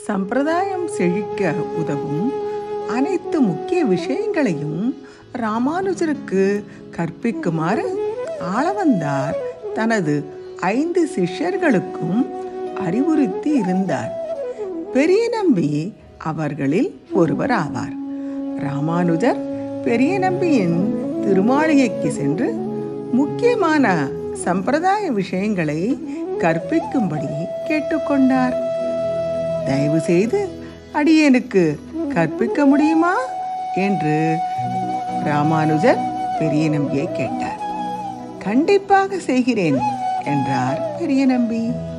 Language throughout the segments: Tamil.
சம்பிரதாயம் செழிக்க உதவும் அனைத்து முக்கிய விஷயங்களையும் ராமானுஜருக்கு கற்பிக்குமாறு ஆளவந்தார் தனது ஐந்து சிஷ்யர்களுக்கும் அறிவுறுத்தி இருந்தார் பெரிய நம்பி அவர்களில் ஒருவர் ஆவார் ராமானுஜர் பெரிய நம்பியின் திருமாளிகைக்கு சென்று முக்கியமான சம்பிரதாய விஷயங்களை கற்பிக்கும்படி கேட்டுக்கொண்டார் தயவு செய்து அடியேனுக்கு கற்பிக்க முடியுமா என்று ராமானுஜர் பெரிய நம்பியை கேட்டார் கண்டிப்பாக செய்கிறேன் என்றார் பெரிய நம்பி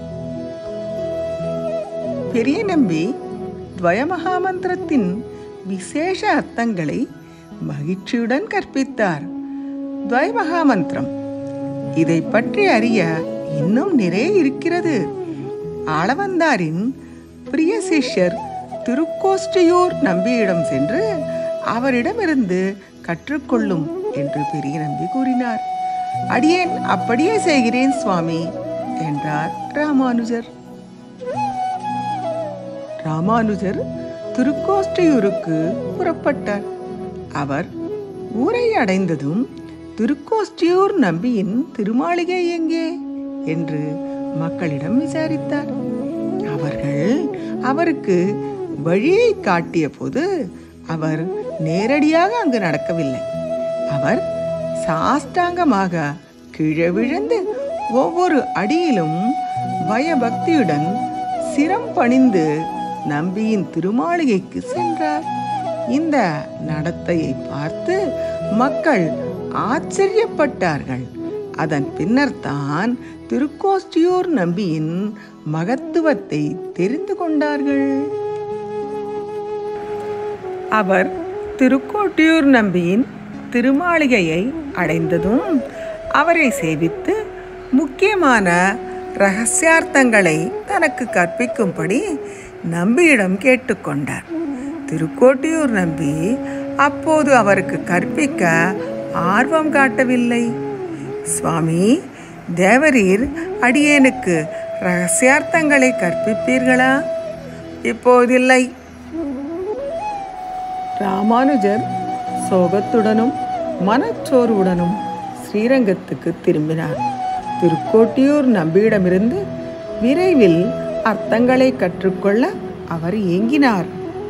பெரிய நம்பி துவயமகாமந்திரத்தின் விசேஷ அர்த்தங்களை மகிழ்ச்சியுடன் கற்பித்தார் துவயமகாமந்திரம் இதை பற்றி அறிய இன்னும் நிறைய இருக்கிறது ஆளவந்தாரின் பிரிய சிஷ்யர் திருக்கோஷ்டியூர் நம்பியிடம் சென்று அவரிடமிருந்து கற்றுக்கொள்ளும் என்று பெரிய நம்பி கூறினார் அடியேன் அப்படியே செய்கிறேன் சுவாமி என்றார் ராமானுஜர் ராமானுஜர் திருக்கோஷ்டியூருக்கு புறப்பட்டார் அவர் ஊரை அடைந்ததும் திருக்கோஷ்டியூர் நம்பியின் திருமாளிகை எங்கே என்று மக்களிடம் விசாரித்தார் அவர்கள் அவருக்கு வழியை காட்டிய போது அவர் நேரடியாக அங்கு நடக்கவில்லை அவர் சாஷ்டாங்கமாக கீழே விழுந்து ஒவ்வொரு அடியிலும் பயபக்தியுடன் சிரம் பணிந்து நம்பியின் திருமாளிகைக்கு சென்றார் இந்த நடத்தையை பார்த்து மக்கள் ஆச்சரியப்பட்டார்கள் அதன் பின்னர் தான் திருக்கோஷ்டியூர் நம்பியின் மகத்துவத்தை தெரிந்து கொண்டார்கள் அவர் திருக்கோட்டியூர் நம்பியின் திருமாளிகையை அடைந்ததும் அவரை சேவித்து முக்கியமான ரகசியார்த்தங்களை தனக்கு கற்பிக்கும்படி நம்பியிடம் கேட்டுக்கொண்டார் திருக்கோட்டியூர் நம்பி அப்போது அவருக்கு கற்பிக்க ஆர்வம் காட்டவில்லை சுவாமி தேவரீர் அடியேனுக்கு ரகசியார்த்தங்களை கற்பிப்பீர்களா இப்போதில்லை ராமானுஜர் சோகத்துடனும் மனச்சோர்வுடனும் ஸ்ரீரங்கத்துக்கு திரும்பினார் திருக்கோட்டியூர் நம்பியிடமிருந்து விரைவில் அர்த்தங்களை கற்றுக்கொள்ள அவர் ஏங்கினார்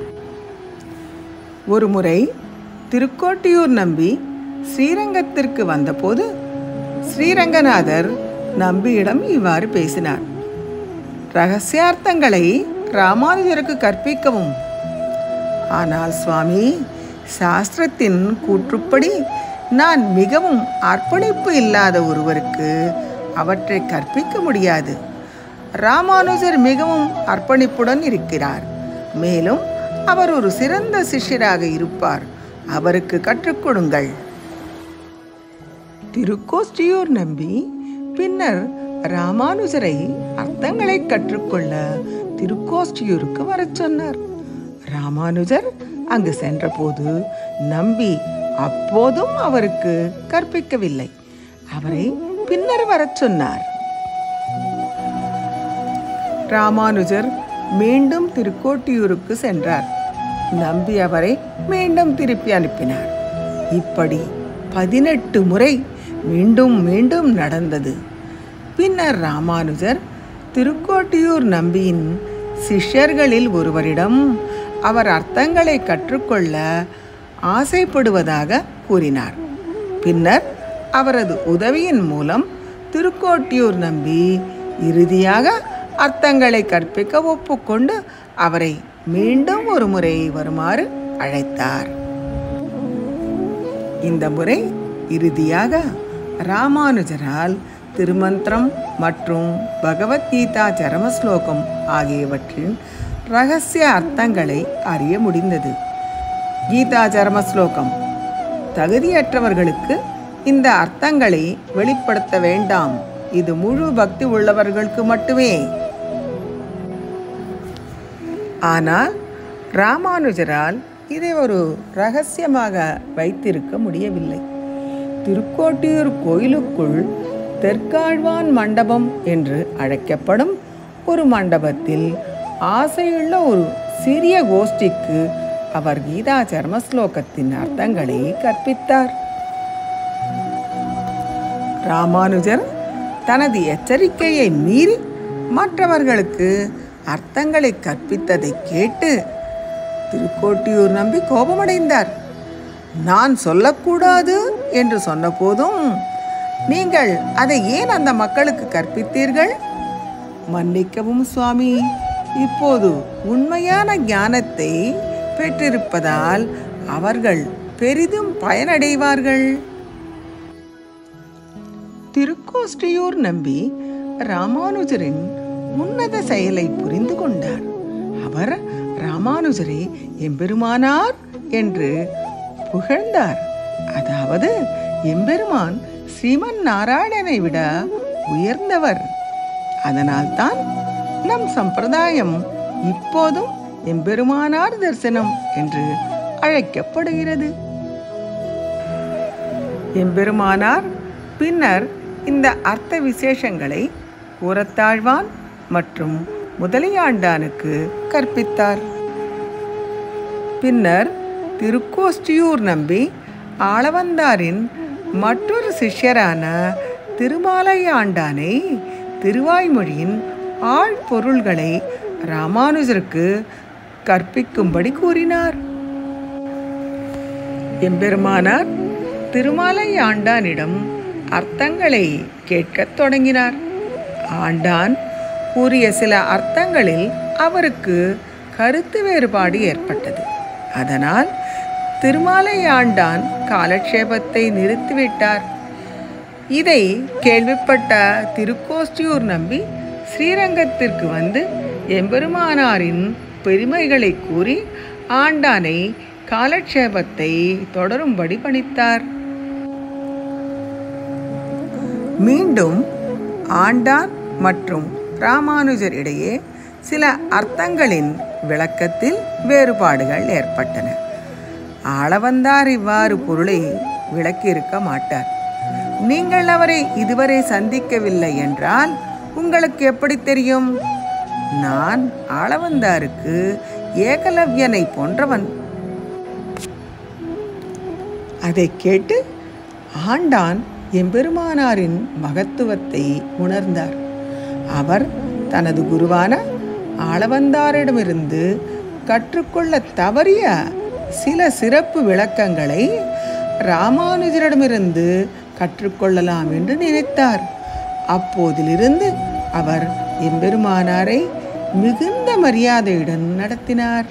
ஒருமுறை திருக்கோட்டியூர் நம்பி ஸ்ரீரங்கத்திற்கு வந்தபோது ஸ்ரீரங்கநாதர் நம்பியிடம் இவ்வாறு பேசினார் ரகசியார்த்தங்களை ராமானுஜருக்கு கற்பிக்கவும் ஆனால் சுவாமி சாஸ்திரத்தின் கூற்றுப்படி நான் மிகவும் அர்ப்பணிப்பு இல்லாத ஒருவருக்கு அவற்றை கற்பிக்க முடியாது ராமானுஜர் மிகவும் அர்ப்பணிப்புடன் இருக்கிறார் மேலும் அவர் ஒரு சிறந்த சிஷ்யராக இருப்பார் அவருக்கு கற்றுக் கொடுங்கள் திருக்கோஷ்டியூர் நம்பி பின்னர் ராமானுஜரை அர்த்தங்களை கற்றுக்கொள்ள திருக்கோஷ்டியூருக்கு வரச் சொன்னார் ராமானுஜர் அங்கு சென்றபோது நம்பி அப்போதும் அவருக்கு கற்பிக்கவில்லை அவரை பின்னர் வரச் சொன்னார் ராமானுஜர் மீண்டும் திருக்கோட்டியூருக்கு சென்றார் நம்பி அவரை மீண்டும் திருப்பி அனுப்பினார் இப்படி பதினெட்டு முறை மீண்டும் மீண்டும் நடந்தது பின்னர் ராமானுஜர் திருக்கோட்டியூர் நம்பியின் சிஷ்யர்களில் ஒருவரிடம் அவர் அர்த்தங்களை கற்றுக்கொள்ள ஆசைப்படுவதாக கூறினார் பின்னர் அவரது உதவியின் மூலம் திருக்கோட்டியூர் நம்பி இறுதியாக அர்த்தங்களை கற்பிக்க ஒப்புக்கொண்டு அவரை மீண்டும் ஒரு முறை வருமாறு அழைத்தார் இந்த முறை இறுதியாக ராமானுஜரால் திருமந்திரம் மற்றும் பகவத்கீதா சரமஸ்லோகம் ஆகியவற்றின் ரகசிய அர்த்தங்களை அறிய முடிந்தது கீதா சரமஸ்லோகம் தகுதியற்றவர்களுக்கு இந்த அர்த்தங்களை வெளிப்படுத்த வேண்டாம் இது முழு பக்தி உள்ளவர்களுக்கு மட்டுமே ஆனால் ராமானுஜரால் இதை ஒரு ரகசியமாக வைத்திருக்க முடியவில்லை திருக்கோட்டியூர் கோயிலுக்குள் தெற்காழ்வான் மண்டபம் என்று அழைக்கப்படும் ஒரு மண்டபத்தில் ஆசையுள்ள ஒரு சிறிய கோஷ்டிக்கு அவர் கீதா சர்மஸ்லோகத்தின் அர்த்தங்களை கற்பித்தார் ராமானுஜர் தனது எச்சரிக்கையை மீறி மற்றவர்களுக்கு அர்த்தங்களை கற்பித்ததை கேட்டு திருக்கோட்டியூர் நம்பி கோபமடைந்தார் நான் சொல்லக்கூடாது என்று சொன்னபோதும் நீங்கள் அதை ஏன் அந்த மக்களுக்கு கற்பித்தீர்கள் மன்னிக்கவும் சுவாமி இப்போது உண்மையான ஞானத்தை பெற்றிருப்பதால் அவர்கள் பெரிதும் பயனடைவார்கள் திருக்கோஷ்டியூர் நம்பி ராமானுஜரின் உன்னத செயலை புரிந்து கொண்டார் அவர் ராமானுஜரை எம்பெருமானார் என்று புகழ்ந்தார் அதாவது எம்பெருமான் ஸ்ரீமன் நாராயணனை விட உயர்ந்தவர் அதனால்தான் நம் சம்பிரதாயம் இப்போதும் எம்பெருமானார் தரிசனம் என்று அழைக்கப்படுகிறது எம்பெருமானார் பின்னர் இந்த அர்த்த விசேஷங்களை கூறத்தாழ்வான் மற்றும் முதலியாண்டானுக்கு கற்பித்தார் பின்னர் திருக்கோஷ்டியூர் நம்பி ஆளவந்தாரின் மற்றொரு சிஷ்யரான திருமாலையாண்டானை திருவாய்மொழியின் ஆழ்பொருள்களை ராமானுஜருக்கு கற்பிக்கும்படி கூறினார் எம்பெருமானார் திருமாலை ஆண்டானிடம் அர்த்தங்களை கேட்கத் தொடங்கினார் ஆண்டான் கூறிய சில அர்த்தங்களில் அவருக்கு கருத்து வேறுபாடு ஏற்பட்டது அதனால் திருமாலை ஆண்டான் காலக்ஷேபத்தை நிறுத்திவிட்டார் இதை கேள்விப்பட்ட திருக்கோஷ்டியூர் நம்பி ஸ்ரீரங்கத்திற்கு வந்து எம்பெருமானாரின் பெருமைகளை கூறி ஆண்டானை காலக்ஷேபத்தை தொடரும்படி பணித்தார் மீண்டும் ஆண்டான் மற்றும் ராமானுஜர் இடையே சில அர்த்தங்களின் விளக்கத்தில் வேறுபாடுகள் ஏற்பட்டன ஆளவந்தார் இவ்வாறு பொருளை விளக்கியிருக்க மாட்டார் நீங்கள் அவரை இதுவரை சந்திக்கவில்லை என்றால் உங்களுக்கு எப்படி தெரியும் நான் ஆளவந்தாருக்கு ஏகலவ்யனை போன்றவன் அதை கேட்டு ஆண்டான் எம்பெருமானாரின் மகத்துவத்தை உணர்ந்தார் அவர் தனது குருவான ஆளவந்தாரிடமிருந்து கற்றுக்கொள்ள தவறிய சில சிறப்பு விளக்கங்களை ராமானுஜரிடமிருந்து கற்றுக்கொள்ளலாம் என்று நினைத்தார் அப்போதிலிருந்து அவர் எம்பெருமானாரை மிகுந்த மரியாதையுடன் நடத்தினார்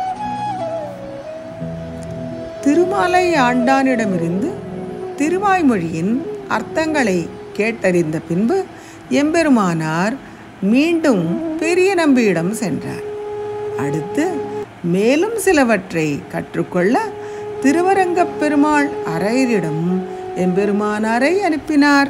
திருமாலை ஆண்டானிடமிருந்து திருவாய்மொழியின் அர்த்தங்களை கேட்டறிந்த பின்பு எம்பெருமானார் மீண்டும் பெரிய நம்பியிடம் சென்றார் அடுத்து மேலும் சிலவற்றை கற்றுக்கொள்ள திருவரங்கப் பெருமாள் அரையரிடம் எம்பெருமானாரை அனுப்பினார்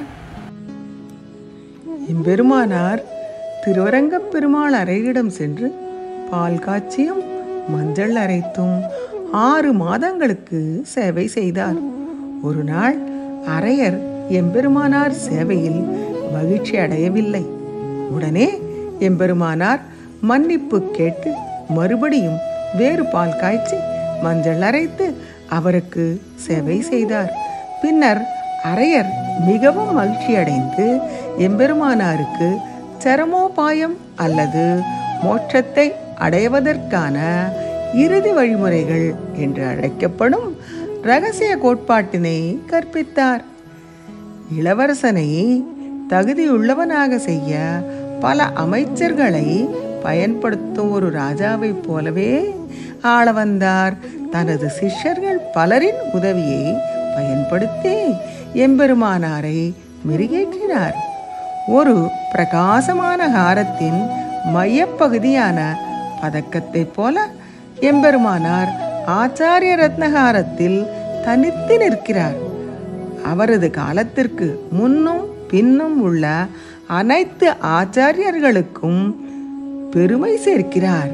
எம்பெருமானார் திருவரங்கப் பெருமாள் அறையிடம் சென்று பால் காய்ச்சியும் மஞ்சள் அரைத்தும் ஆறு மாதங்களுக்கு சேவை செய்தார் ஒரு நாள் அரையர் எம்பெருமானார் சேவையில் மகிழ்ச்சி அடையவில்லை உடனே எம்பெருமானார் மன்னிப்பு கேட்டு மறுபடியும் வேறு பால் காய்ச்சி மஞ்சள் அரைத்து அவருக்கு சேவை செய்தார் பின்னர் அரையர் மிகவும் மகிழ்ச்சியடைந்து எம்பெருமானாருக்கு சரமோபாயம் அல்லது மோட்சத்தை அடைவதற்கான இறுதி வழிமுறைகள் என்று அழைக்கப்படும் ரகசிய கோட்பாட்டினை கற்பித்தார் இளவரசனை தகுதியுள்ளவனாக செய்ய பல அமைச்சர்களை பயன்படுத்தும் ஒரு ராஜாவைப் போலவே ஆள வந்தார் தனது சிஷ்யர்கள் பலரின் உதவியை பயன்படுத்தி எம்பெருமானாரை மெருகேற்றினார் ஒரு பிரகாசமான ஹாரத்தின் மையப்பகுதியான பதக்கத்தைப் போல எம்பெருமானார் ஆச்சாரிய ரத்னகாரத்தில் தனித்து நிற்கிறார் அவரது காலத்திற்கு முன்னும் பின்னும் உள்ள அனைத்து ஆச்சாரியர்களுக்கும் பெருமை சேர்க்கிறார்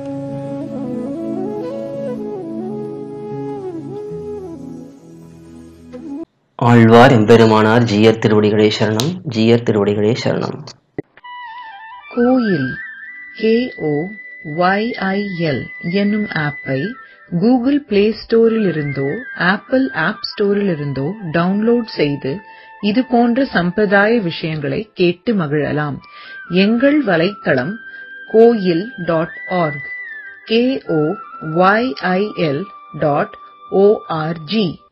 ஆழ்வார் எம்பெருமானார் ஜீயர் திருவடிகளே சரணம் ஜீயர் திருவடிகளே சரணம் கோயில் கே ஓ ஒய்ஐஎல் என்னும் ஆப்பை கூகுள் பிளே ஸ்டோரிலிருந்தோ ஆப்பிள் ஆப் ஸ்டோரிலிருந்தோ டவுன்லோட் செய்து இது போன்ற சம்பிரதாய விஷயங்களை கேட்டு மகிழலாம் எங்கள் வலைத்தளம் Koyil dot org K O Y I L dot O R G